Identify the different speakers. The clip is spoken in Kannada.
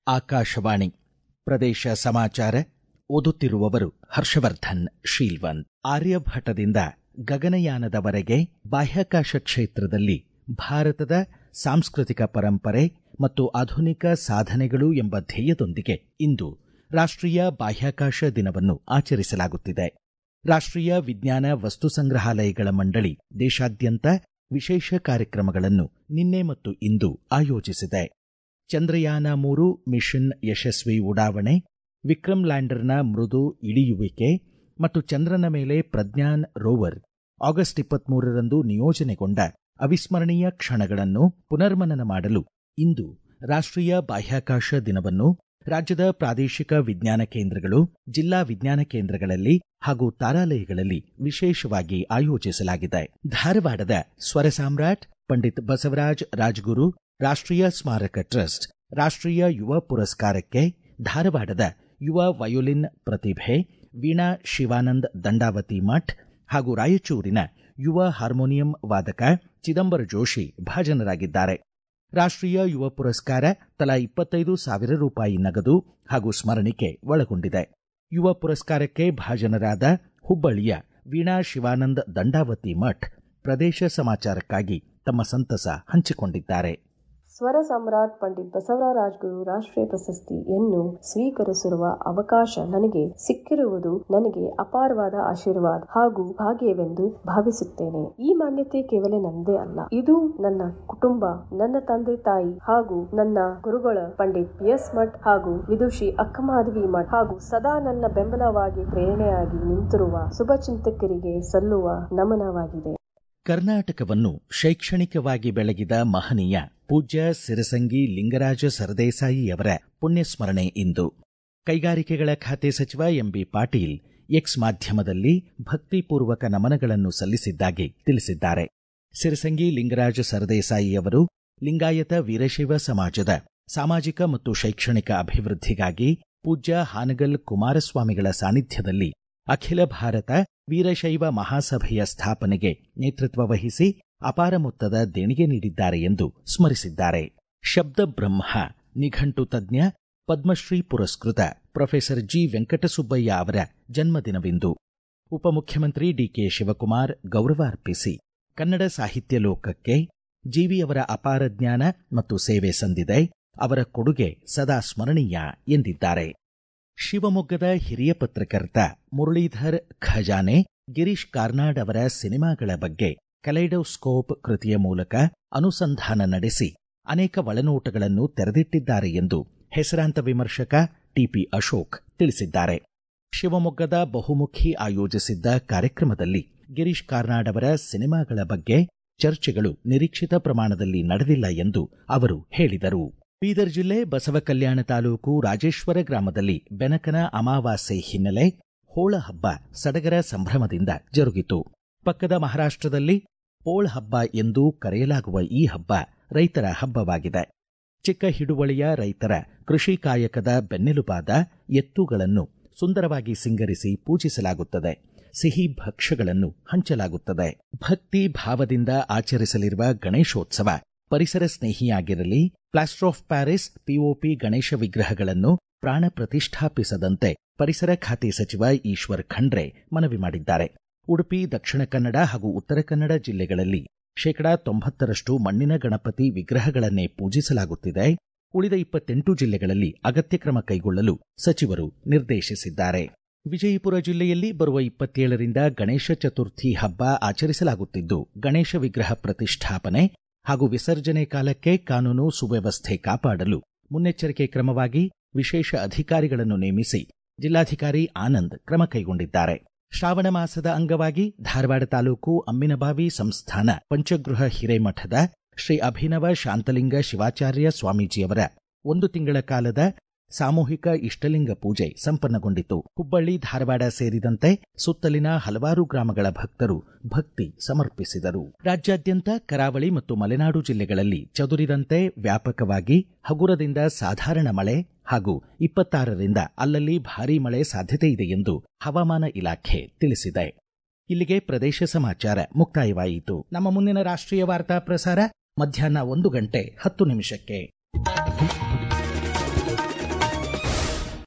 Speaker 1: ಆಕಾಶವಾಣಿ ಪ್ರದೇಶ ಸಮಾಚಾರ ಓದುತ್ತಿರುವವರು ಹರ್ಷವರ್ಧನ್ ಶೀಲ್ವಂತ್ ಆರ್ಯಭಟದಿಂದ ಗಗನಯಾನದವರೆಗೆ ಬಾಹ್ಯಾಕಾಶ ಕ್ಷೇತ್ರದಲ್ಲಿ ಭಾರತದ ಸಾಂಸ್ಕೃತಿಕ ಪರಂಪರೆ ಮತ್ತು ಆಧುನಿಕ ಸಾಧನೆಗಳು ಎಂಬ ಧ್ಯೇಯದೊಂದಿಗೆ ಇಂದು ರಾಷ್ಟೀಯ ಬಾಹ್ಯಾಕಾಶ ದಿನವನ್ನು ಆಚರಿಸಲಾಗುತ್ತಿದೆ ರಾಷ್ಟೀಯ ವಿಜ್ಞಾನ ವಸ್ತು ಸಂಗ್ರಹಾಲಯಗಳ ಮಂಡಳಿ ದೇಶಾದ್ಯಂತ ವಿಶೇಷ ಕಾರ್ಯಕ್ರಮಗಳನ್ನು ನಿನ್ನೆ ಮತ್ತು ಇಂದು ಆಯೋಜಿಸಿದೆ ಚಂದ್ರಯಾನ ಮೂರು ಮಿಷನ್ ಯಶಸ್ವಿ ಉಡಾವಣೆ ವಿಕ್ರಮ್ ಲ್ಯಾಂಡರ್ನ ಮೃದು ಇಳಿಯುವಿಕೆ ಮತ್ತು ಚಂದ್ರನ ಮೇಲೆ ಪ್ರಜ್ಞಾನ್ ರೋವರ್ ಆಗಸ್ಟ್ ಇಪ್ಪತ್ಮೂರರಂದು ನಿಯೋಜನೆಗೊಂಡ ಅವಿಸ್ಮರಣೀಯ ಕ್ಷಣಗಳನ್ನು ಪುನರ್ಮನನ ಮಾಡಲು ಇಂದು ರಾಷ್ಟೀಯ ಬಾಹ್ಯಾಕಾಶ ದಿನವನ್ನು ರಾಜ್ಯದ ಪ್ರಾದೇಶಿಕ ವಿಜ್ಞಾನ ಕೇಂದ್ರಗಳು ಜಿಲ್ಲಾ ವಿಜ್ಞಾನ ಕೇಂದ್ರಗಳಲ್ಲಿ ಹಾಗೂ ತಾರಾಲಯಗಳಲ್ಲಿ ವಿಶೇಷವಾಗಿ ಆಯೋಜಿಸಲಾಗಿದೆ ಧಾರವಾಡದ ಸ್ವರ ಸಾಮ್ರಾಟ್ ಪಂಡಿತ್ ಬಸವರಾಜ್ ರಾಜ್ಗುರು ರಾಷ್ಟೀಯ ಸ್ಮಾರಕ ಟ್ರಸ್ಟ್ ರಾಷ್ಟೀಯ ಯುವ ಪುರಸ್ಕಾರಕ್ಕೆ ಧಾರವಾಡದ ಯುವ ವಯೋಲಿನ್ ಪ್ರತಿಭೆ ವೀಣಾ ಶಿವಾನಂದ್ ದಂಡಾವತಿ ಮಠ್ ಹಾಗೂ ರಾಯಚೂರಿನ ಯುವ ಹಾರ್ಮೋನಿಯಂ ವಾದಕ ಚಿದಂಬರ ಜೋಶಿ ಭಾಜನರಾಗಿದ್ದಾರೆ ರಾಷ್ಟೀಯ ಯುವ ಪುರಸ್ಕಾರ ತಲಾ ಇಪ್ಪತ್ತೈದು ಸಾವಿರ ರೂಪಾಯಿ ನಗದು ಹಾಗೂ ಸ್ಮರಣಿಕೆ ಒಳಗೊಂಡಿದೆ ಯುವ ಪುರಸ್ಕಾರಕ್ಕೆ ಭಾಜನರಾದ ಹುಬ್ಬಳ್ಳಿಯ ವೀಣಾ ಶಿವಾನಂದ್ ದಂಡಾವತಿ ಮಠ್ ಪ್ರದೇಶ ಸಮಾಚಾರಕ್ಕಾಗಿ ತಮ್ಮ ಸಂತಸ ಹಂಚಿಕೊಂಡಿದ್ದಾರೆ
Speaker 2: ಸ್ವರ ಸಮ್ರಾಟ್ ಪಂಡಿತ್ ಬಸವರಾಜ ರಾಜ್ಗುರು ರಾಷ್ಟ್ರೀಯ ಪ್ರಶಸ್ತಿಯನ್ನು ಸ್ವೀಕರಿಸಿರುವ ಅವಕಾಶ ನನಗೆ ಸಿಕ್ಕಿರುವುದು ನನಗೆ ಅಪಾರವಾದ ಆಶೀರ್ವಾದ ಹಾಗೂ ಭಾಗ್ಯವೆಂದು ಭಾವಿಸುತ್ತೇನೆ ಈ ಮಾನ್ಯತೆ ಕೇವಲ ನನ್ನದೇ ಅಲ್ಲ ಇದು ನನ್ನ ಕುಟುಂಬ ನನ್ನ ತಂದೆ ತಾಯಿ ಹಾಗೂ ನನ್ನ ಗುರುಗಳ ಪಂಡಿತ್ ಪಿ ಎಸ್ ಮಠ್ ಹಾಗೂ ವಿದುಷಿ ಅಕ್ಕಮಾಧವಿ ಮಠ್ ಹಾಗೂ ಸದಾ ನನ್ನ ಬೆಂಬಲವಾಗಿ ಪ್ರೇರಣೆಯಾಗಿ ನಿಂತಿರುವ ಶುಭಚಿಂತಕರಿಗೆ ಸಲ್ಲುವ ನಮನವಾಗಿದೆ
Speaker 1: ಕರ್ನಾಟಕವನ್ನು ಶೈಕ್ಷಣಿಕವಾಗಿ ಬೆಳಗಿದ ಮಹನೀಯ ಪೂಜ್ಯ ಸಿರಸಂಗಿ ಲಿಂಗರಾಜ ಸರದೇಸಾಯಿಯವರ ಪುಣ್ಯಸ್ಮರಣೆ ಇಂದು ಕೈಗಾರಿಕೆಗಳ ಖಾತೆ ಸಚಿವ ಎಂಬಿ ಪಾಟೀಲ್ ಎಕ್ಸ್ ಮಾಧ್ಯಮದಲ್ಲಿ ಭಕ್ತಿಪೂರ್ವಕ ನಮನಗಳನ್ನು ಸಲ್ಲಿಸಿದ್ದಾಗಿ ತಿಳಿಸಿದ್ದಾರೆ ಸಿರಸಂಗಿ ಲಿಂಗರಾಜ ಸರದೇಸಾಯಿಯವರು ಲಿಂಗಾಯತ ವೀರಶೈವ ಸಮಾಜದ ಸಾಮಾಜಿಕ ಮತ್ತು ಶೈಕ್ಷಣಿಕ ಅಭಿವೃದ್ಧಿಗಾಗಿ ಪೂಜ್ಯ ಹಾನಗಲ್ ಕುಮಾರಸ್ವಾಮಿಗಳ ಸಾನ್ನಿಧ್ಯದಲ್ಲಿ ಅಖಿಲ ಭಾರತ ವೀರಶೈವ ಮಹಾಸಭೆಯ ಸ್ಥಾಪನೆಗೆ ನೇತೃತ್ವ ವಹಿಸಿ ಅಪಾರ ಮೊತ್ತದ ದೇಣಿಗೆ ನೀಡಿದ್ದಾರೆ ಎಂದು ಸ್ಮರಿಸಿದ್ದಾರೆ ಶಬ್ದ ಬ್ರಹ್ಮ ನಿಘಂಟು ತಜ್ಞ ಪದ್ಮಶ್ರೀ ಪುರಸ್ಕೃತ ಪ್ರೊಫೆಸರ್ ಜಿ ವೆಂಕಟಸುಬ್ಬಯ್ಯ ಅವರ ಜನ್ಮದಿನವಿಂದು ಉಪಮುಖ್ಯಮಂತ್ರಿ ಡಿಕೆ ಶಿವಕುಮಾರ್ ಗೌರವ ಅರ್ಪಿಸಿ ಕನ್ನಡ ಸಾಹಿತ್ಯ ಲೋಕಕ್ಕೆ ಜೀವಿಯವರ ಅಪಾರ ಜ್ಞಾನ ಮತ್ತು ಸೇವೆ ಸಂದಿದೆ ಅವರ ಕೊಡುಗೆ ಸದಾ ಸ್ಮರಣೀಯ ಎಂದಿದ್ದಾರೆ ಶಿವಮೊಗ್ಗದ ಹಿರಿಯ ಪತ್ರಕರ್ತ ಮುರಳೀಧರ್ ಖಜಾನೆ ಗಿರೀಶ್ ಕಾರ್ನಾಡ್ ಅವರ ಸಿನಿಮಾಗಳ ಬಗ್ಗೆ ಕಲೈಡೋಸ್ಕೋಪ್ ಕೃತಿಯ ಮೂಲಕ ಅನುಸಂಧಾನ ನಡೆಸಿ ಅನೇಕ ಒಳನೋಟಗಳನ್ನು ತೆರೆದಿಟ್ಟಿದ್ದಾರೆ ಎಂದು ಹೆಸರಾಂತ ವಿಮರ್ಶಕ ಟಿಪಿ ಅಶೋಕ್ ತಿಳಿಸಿದ್ದಾರೆ ಶಿವಮೊಗ್ಗದ ಬಹುಮುಖಿ ಆಯೋಜಿಸಿದ್ದ ಕಾರ್ಯಕ್ರಮದಲ್ಲಿ ಗಿರೀಶ್ ಕಾರ್ನಾಡ್ ಅವರ ಸಿನಿಮಾಗಳ ಬಗ್ಗೆ ಚರ್ಚೆಗಳು ನಿರೀಕ್ಷಿತ ಪ್ರಮಾಣದಲ್ಲಿ ನಡೆದಿಲ್ಲ ಎಂದು ಅವರು ಹೇಳಿದರು ಬೀದರ್ ಜಿಲ್ಲೆ ಬಸವ ಕಲ್ಯಾಣ ತಾಲೂಕು ರಾಜೇಶ್ವರ ಗ್ರಾಮದಲ್ಲಿ ಬೆನಕನ ಅಮಾವಾಸ್ಯೆ ಹಿನ್ನೆಲೆ ಹೋಳ ಹಬ್ಬ ಸಡಗರ ಸಂಭ್ರಮದಿಂದ ಜರುಗಿತು ಪಕ್ಕದ ಮಹಾರಾಷ್ಟದಲ್ಲಿ ಹೋಳ ಹಬ್ಬ ಎಂದು ಕರೆಯಲಾಗುವ ಈ ಹಬ್ಬ ರೈತರ ಹಬ್ಬವಾಗಿದೆ ಚಿಕ್ಕ ಹಿಡುವಳಿಯ ರೈತರ ಕೃಷಿ ಕಾಯಕದ ಬೆನ್ನೆಲುಬಾದ ಎತ್ತುಗಳನ್ನು ಸುಂದರವಾಗಿ ಸಿಂಗರಿಸಿ ಪೂಜಿಸಲಾಗುತ್ತದೆ ಸಿಹಿ ಭಕ್ಷ್ಯಗಳನ್ನು ಹಂಚಲಾಗುತ್ತದೆ ಭಕ್ತಿ ಭಾವದಿಂದ ಆಚರಿಸಲಿರುವ ಗಣೇಶೋತ್ಸವ ಪರಿಸರ ಸ್ನೇಹಿಯಾಗಿರಲಿ plaster of Paris POP Ganesha ವಿಗ್ರಹಗಳನ್ನು ಪ್ರಾಣ ಪ್ರತಿಷ್ಠಾಪಿಸದಂತೆ ಪರಿಸರ ಖಾತೆ ಸಚಿವ ಈಶ್ವರ್ ಖಂಡ್ರೆ ಮನವಿ ಮಾಡಿದ್ದಾರೆ ಉಡುಪಿ ದಕ್ಷಿಣ ಕನ್ನಡ ಹಾಗೂ ಉತ್ತರ ಕನ್ನಡ ಜಿಲ್ಲೆಗಳಲ್ಲಿ ಶೇಕಡಾ ತೊಂಬತ್ತರಷ್ಟು ಮಣ್ಣಿನ ಗಣಪತಿ ವಿಗ್ರಹಗಳನ್ನೇ ಪೂಜಿಸಲಾಗುತ್ತಿದೆ ಉಳಿದ ಇಪ್ಪತ್ತೆಂಟು ಜಿಲ್ಲೆಗಳಲ್ಲಿ ಅಗತ್ಯ ಕ್ರಮ ಕೈಗೊಳ್ಳಲು ಸಚಿವರು ನಿರ್ದೇಶಿಸಿದ್ದಾರೆ ವಿಜಯಪುರ ಜಿಲ್ಲೆಯಲ್ಲಿ ಬರುವ ಇಪ್ಪತ್ತೇಳರಿಂದ ಗಣೇಶ ಚತುರ್ಥಿ ಹಬ್ಬ ಆಚರಿಸಲಾಗುತ್ತಿದ್ದು ಗಣೇಶ ವಿಗ್ರಹ ಪ್ರತಿಷ್ಠಾಪನೆ ಹಾಗೂ ವಿಸರ್ಜನೆ ಕಾಲಕ್ಕೆ ಕಾನೂನು ಸುವ್ಯವಸ್ಥೆ ಕಾಪಾಡಲು ಮುನ್ನೆಚ್ಚರಿಕೆ ಕ್ರಮವಾಗಿ ವಿಶೇಷ ಅಧಿಕಾರಿಗಳನ್ನು ನೇಮಿಸಿ ಜಿಲ್ಲಾಧಿಕಾರಿ ಆನಂದ್ ಕ್ರಮ ಕೈಗೊಂಡಿದ್ದಾರೆ ಶ್ರಾವಣ ಮಾಸದ ಅಂಗವಾಗಿ ಧಾರವಾಡ ತಾಲೂಕು ಅಮ್ಮಿನಬಾವಿ ಸಂಸ್ಥಾನ ಪಂಚಗೃಹ ಹಿರೇಮಠದ ಶ್ರೀ ಅಭಿನವ ಶಾಂತಲಿಂಗ ಶಿವಾಚಾರ್ಯ ಸ್ವಾಮೀಜಿಯವರ ಒಂದು ತಿಂಗಳ ಕಾಲದ ಸಾಮೂಹಿಕ ಇಷ್ಟಲಿಂಗ ಪೂಜೆ ಸಂಪನ್ನಗೊಂಡಿತು ಹುಬ್ಬಳ್ಳಿ ಧಾರವಾಡ ಸೇರಿದಂತೆ ಸುತ್ತಲಿನ ಹಲವಾರು ಗ್ರಾಮಗಳ ಭಕ್ತರು ಭಕ್ತಿ ಸಮರ್ಪಿಸಿದರು ರಾಜ್ಯಾದ್ಯಂತ ಕರಾವಳಿ ಮತ್ತು ಮಲೆನಾಡು ಜಿಲ್ಲೆಗಳಲ್ಲಿ ಚದುರಿದಂತೆ ವ್ಯಾಪಕವಾಗಿ ಹಗುರದಿಂದ ಸಾಧಾರಣ ಮಳೆ ಹಾಗೂ ಇಪ್ಪತ್ತಾರರಿಂದ ಅಲ್ಲಲ್ಲಿ ಭಾರೀ ಮಳೆ ಸಾಧ್ಯತೆ ಇದೆ ಎಂದು ಹವಾಮಾನ ಇಲಾಖೆ ತಿಳಿಸಿದೆ ಇಲ್ಲಿಗೆ ಪ್ರದೇಶ ಸಮಾಚಾರ ಮುಕ್ತಾಯವಾಯಿತು ನಮ್ಮ ಮುಂದಿನ ರಾಷ್ಟ್ರೀಯ ವಾರ್ತಾ ಪ್ರಸಾರ ಮಧ್ಯಾಹ್ನ ಒಂದು ಗಂಟೆ ಹತ್ತು ನಿಮಿಷಕ್ಕೆ